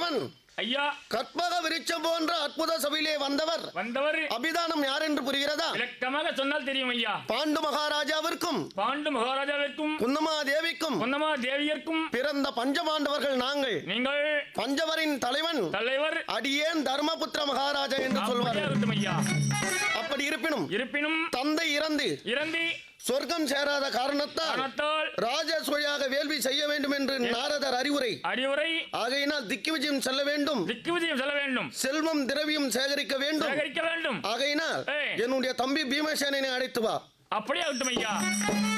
தலைவன் ஐயா கற்பக விருட்சம் போன்ற அற்புத சபையிலே வந்தவர் வந்தவர் அபிதானம் யார் என்று புரிகிறதா விளக்கமாக சொன்னால் தெரியும் ஐயா பாண்டு மகாராஜாவிற்கும் பாண்டு மகாராஜாவிற்கும் குந்தமா தேவிக்கும் பொன்னமா தேவியர்க்கும் பிறந்த பஞ்சபாண்டவர்கள் நாங்கள் நீங்கள் பஞ்சவரின் தலைவன் தலைவர் அடியேன் தர்மபுத்திர மகாராஜா என்று சொல்வார் அப்படியே இருக்கட்டும் ஐயா அப்படி இருப்பினும் இருப்பினும் தந்தை இறந்து இறந்தி சொர்க்கம் சேராத காரணத்தால் பணத்தால் ராஜசோயாக வேள்வி செய்ய வேண்டும் என்று நாரதர் அறிவுரை அறிவுரை ஆகையினால் திக்கு விஜயம் செல்ல வேண்டும் திக்கு விஜயம் செல்ல வேண்டும் செல்வம் திரவியம் சேகரிக்க வேண்டும் சேகரிக்க வேண்டும் ஆகையினால் ஏய். என்னுடைய தம்பி பீமசேனனை அழைத்து வா அப்படியே ஆகட்டும் ஐயா